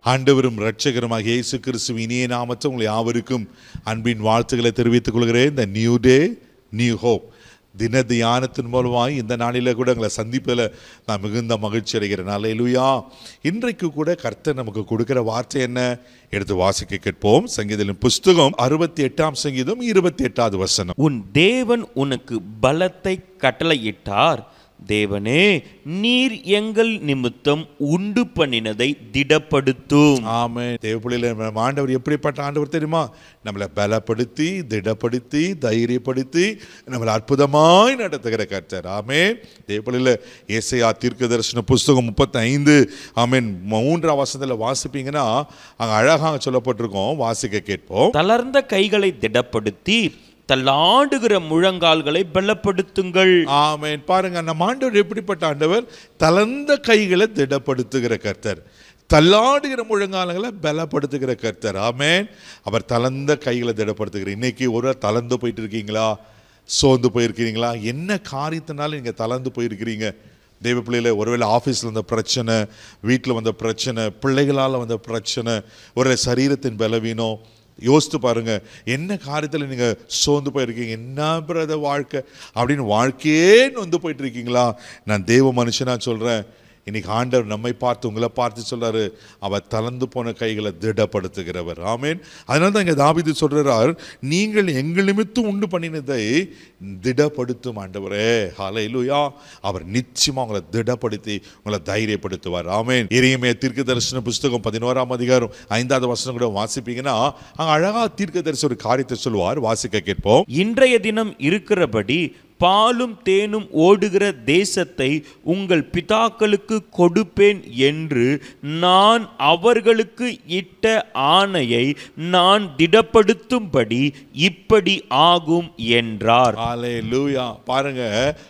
ஆண்டவரும் இரட்சகருமாக இயேசு கிறிஸ்துவ இனிய நாமத்தை உங்களை யாவருக்கும் அன்பின் வாழ்த்துக்களை தெரிவித்துக் கொள்கிறேன் இந்த நியூ டே நியூ ஹோப் தின தியானத்தின் மூலமாய் இந்த நாளில் கூட எங்களை சந்திப்பதில் நான் மிகுந்த மகிழ்ச்சி அடைகிறேன் அல்லேலூயா இன்றைக்கு கூட கர்த்தர் நமக்கு கொடுக்கிற வார்த்தை என்ன எடுத்து வாசிக்க கேட்போம் சங்கீதத்தின் புஸ்தகம் அறுபத்தி எட்டாம் சங்கீதம் இருபத்தி எட்டாவது வசனம் உன் தேவன் உனக்கு பலத்தை கட்டளையிட்டார் தேவனே நீர் எங்கள் நிமித்தம் உண்டு பண்ணினதை திடப்படுத்தும் ஆமே தேவப்பிள்ளையில நம்ம ஆண்டவர் எப்படிப்பட்ட ஆண்டவர் தெரியுமா நம்மளை பலப்படுத்தி திடப்படுத்தி தைரியப்படுத்தி நம்மளை அற்புதமாய் நடத்துகிற கர்த்தர் ஆமே தேவப்பிள்ளையில ஏசையா தீர்க்க தரிசன புஸ்தகம் முப்பத்தி ஐந்து ஆமீன் மூன்றாம் வசனத்தில் வாசிப்பீங்கன்னா அங்கே அழகாக சொல்லப்பட்டிருக்கோம் வாசிக்க கேட்போம் தளர்ந்த கைகளை திடப்படுத்தி தள்ளாடுகிற முழங்கால்களை பலப்படுத்துங்கள் ஆமென் பாருங்க நம்ம ஆண்டவர் எப்படிப்பட்ட ஆண்டவர் தளர்ந்த கைகளை திடப்படுத்துகிற கர்த்தர் தள்ளாடுகிற முழங்காலங்களை பலப்படுத்துகிற கர்த்தர் ஆமென் அவர் தளர்ந்த கைகளை திடப்படுத்துகிற இன்னைக்கு ஒரு வேளை தளர்ந்து போயிட்டு இருக்கீங்களா சோர்ந்து போயிருக்கிறீங்களா என்ன காரியத்தினால நீங்க தளர்ந்து போயிருக்கிறீங்க தெய்வ பிள்ளையில ஒருவேளை ஆஃபீஸில் வந்த பிரச்சனை வீட்டில் வந்த பிரச்சனை பிள்ளைகளால் வந்த பிரச்சனை ஒரு சரீரத்தின் பலவீனம் யோசித்து பாருங்க என்ன காரியத்தில் நீங்க சோர்ந்து போயிருக்கீங்க என்ன பிரத வாழ்க்கை அப்படின்னு வாழ்க்கையே நொந்து போயிட்டு இருக்கீங்களா நான் தேவ மனுஷனா சொல்றேன் இன்னைக்கு ஆண்டவர் நம்மை பார்த்து உங்களை பார்த்து சொல்றாரு அவர் தளர்ந்து போன கைகளை திடப்படுத்துகிறவர் ஆமேன் அதனால தான் இங்க தாவீது சொல்றார் நீங்கள் எங்கள் நிமித்தம் உண்டு பண்ணினதை திடப்படுத்தும் ஆண்டவரே ஹalleluya அவர் நிச்சயமா உங்களை திடப்படுத்தி உங்களை தைரியப்படுத்துவார் ஆமேன் எரியமே தீர்க்க தரிசன புஸ்தகம் பதினோராம் அதிகாரம் ஐந்தாவது வசனம் கூட வாசிப்பீங்கன்னா அங்க அழகா தீர்க்க தரிசன ஒரு காரியத்தை சொல்லுவார் வாசிக்க கேட்போம் இன்றைய தினம் இருக்கிறபடி பாலும் தேனும் ஓடுகிற தேசத்தை உங்கள் பிதாக்களுக்கு கொடுப்பேன் என்று நான் அவர்களுக்கு இட்ட ஆணையை நான் திடப்படுத்தும்படி இப்படி ஆகும் என்றார் ஹalleluya பாருங்க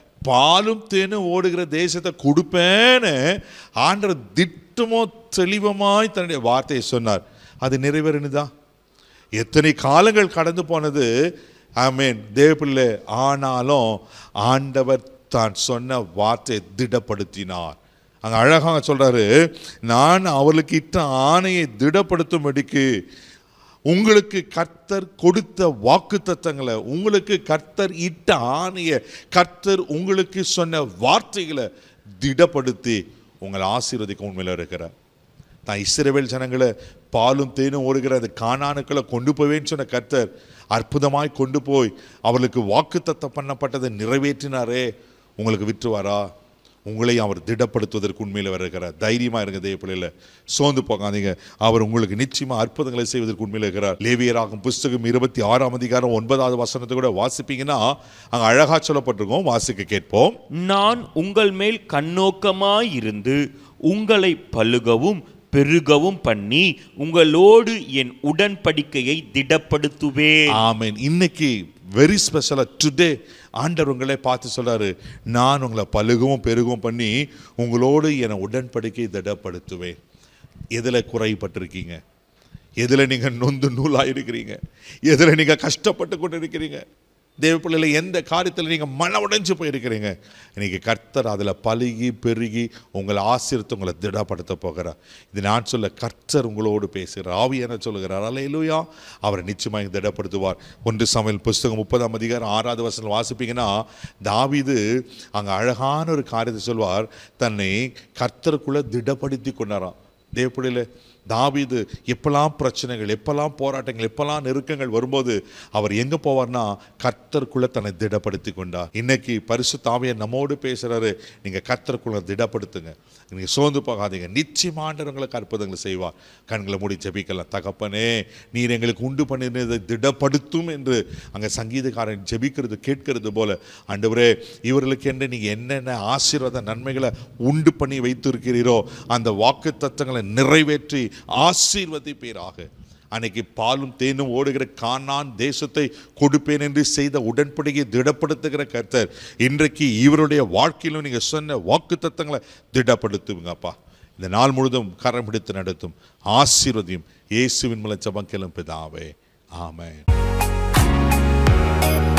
பாலும் தேனும் ஓடுகிற தேசத்தை கொடுப்பேன்னு ஆண்டவர் திட்டமோ தெளிவமாய் தன்னுடைய வார்த்தையை சொன்னார் அது நிறைவேறினுதா எத்தனை காலங்கள் கடந்து போனது ஆமேன் தேவப்பிள்ளை ஆனாலும் ஆண்டவர் தான் சொன்ன வார்த்தையை திடப்படுத்தினார் அங்க அழகாக சொல்றாரு நான் அவர்களுக்கு இட்ட ஆணையை திடப்படுத்தும்படிக்கு உங்களுக்கு கர்த்தர் கொடுத்த வாக்கு தத்தங்களை உங்களுக்கு கர்த்தர் இட்ட ஆணைய கர்த்தர் உங்களுக்கு சொன்ன வார்த்தைகளை திடப்படுத்தி உங்களை ஆசீர்வதிக்க உண்மையில் இருக்கிறார் நான் இஸ்ரவேல் ஜனங்களை பாலும் தேனும் ஓடுகிற அந்த காணானுக்களை கொண்டு போவேன்னு சொன்ன கர்த்தர் அற்புதமாய் கொண்டு போய் அவர்களுக்கு வாக்குத்தத்தம் பண்ணப்பட்டதை நிறைவேற்றினாரே உங்களுக்கு விற்றுவாரா உங்களையும் அவர் திடப்படுத்துவதற்கு உண்மையில் வருகிறார் தைரியமா இருங்க தேவ பிள்ளையில சோர்ந்து போகாதீங்க அவர் உங்களுக்கு நிச்சயமா அற்புதங்களை செய்வதற்கு உண்மையில் இருக்கிறார் லேவியராகும் புஸ்தகம் இருபத்தி ஆறாம் அதிகாரம் ஒன்பதாவது வசனத்தை கூட வாசிப்பீங்கன்னா அங்க அழகா சொல்லப்பட்டிருக்கோம் வாசிக்க கேட்போம் நான் உங்கள் மேல் கண்ணோக்கமாயிருந்து உங்களை பலுகவும் பெருகவும் பண்ணி உங்களோடு என் உடன்படிக்கையை திடப்படுத்துவேன் ஆமென் இன்னைக்கு வெரி ஸ்பெஷலாக டுடே ஆண்டவர் உங்களை பார்த்து சொல்றாரு நான் உங்களை பழுகவும் பெருகவும் பண்ணி உங்களோடு என உடன்படிக்கை திடப்படுத்துவேன் எதில் குறைப்பட்டிருக்கீங்க எதில் நீங்கள் நொந்து நூலாக இருக்கிறீங்க எதில் நீங்கள் கஷ்டப்பட்டு கொண்டு இருக்கிறீங்க தேவ பிள்ளையில எந்த காரியத்தில் நீங்கள் மன உடைஞ்சு போயிருக்கிறீங்க இன்னைக்கு கர்த்தர் அதில் பழுகி பெருகி உங்களை ஆசீர்த்து உங்களை திடப்படுத்த போகிறார் இது நான் சொல்ல கர்த்தர் உங்களோடு பேசுகிறார் ஆவி என சொல்லுகிறார் அலையிலுயா அவர் நிச்சயமாக திடப்படுத்துவார் ஒன்று சமையல் புஸ்தகம் முப்பதாம் அதிகாரம் ஆறாவது வசனம் வாசிப்பீங்கன்னா தாவீது அங்கே அழகான ஒரு காரியத்தை சொல்வார் தன்னை கர்த்தருக்குள்ளே திடப்படுத்தி கொண்டாராம் தேவப்பிள்ளையில தாவீது எப்பெல்லாம் பிரச்சனைகள் எப்பெல்லாம் போராட்டங்கள் எப்பெல்லாம் நெருக்கங்கள் வரும்போது அவர் எங்க போவார்னா கர்த்தருக்குள்ள தன்னை திடப்படுத்தி கொண்டார் இன்னைக்கு பரிசு தாவிய நம்மோடு பேசுறாரு நீங்க கர்த்தருக்குள்ள திடப்படுத்துங்க நீங்க சோர்ந்து போகாதீங்க நிச்சயமாண்டவர் உங்களுக்கு அற்புதங்களை செய்வார் கண்களை மூடி ஜெபிக்கலாம் தகப்பனே நீர் எங்களுக்கு உண்டு பண்ணினதை திடப்படுத்தும் என்று அங்க சங்கீதக்காரன் ஜெபிக்கிறது கேட்கிறது போல ஆண்டவரே இவர்களுக்கு என்று நீங்க என்னென்ன ஆசீர்வாத நன்மைகளை உண்டு பண்ணி வைத்திருக்கிறீரோ அந்த வாக்கு தத்தங்களை நிறைவேற்றி ஆசீர்வதிப்பீராக அன்னைக்கு பாலும் தேனும் ஓடுகிற கானான் தேசத்தை கொடுப்பேன் என்று செய்த உடன்படியை திடப்படுத்துகிற கர்த்தர் இன்றைக்கு இவருடைய வாழ்க்கையிலும் நீங்க சொன்ன வாக்கு தத்தங்களை திடப்படுத்துவீங்கப்பா இந்த நாள் முழுதும் கரம் பிடித்து நடத்தும் ஆசீர்வதியும் இயேசுவின் மூலம் ஜபம் கேளும் பிதாவே ஆமென்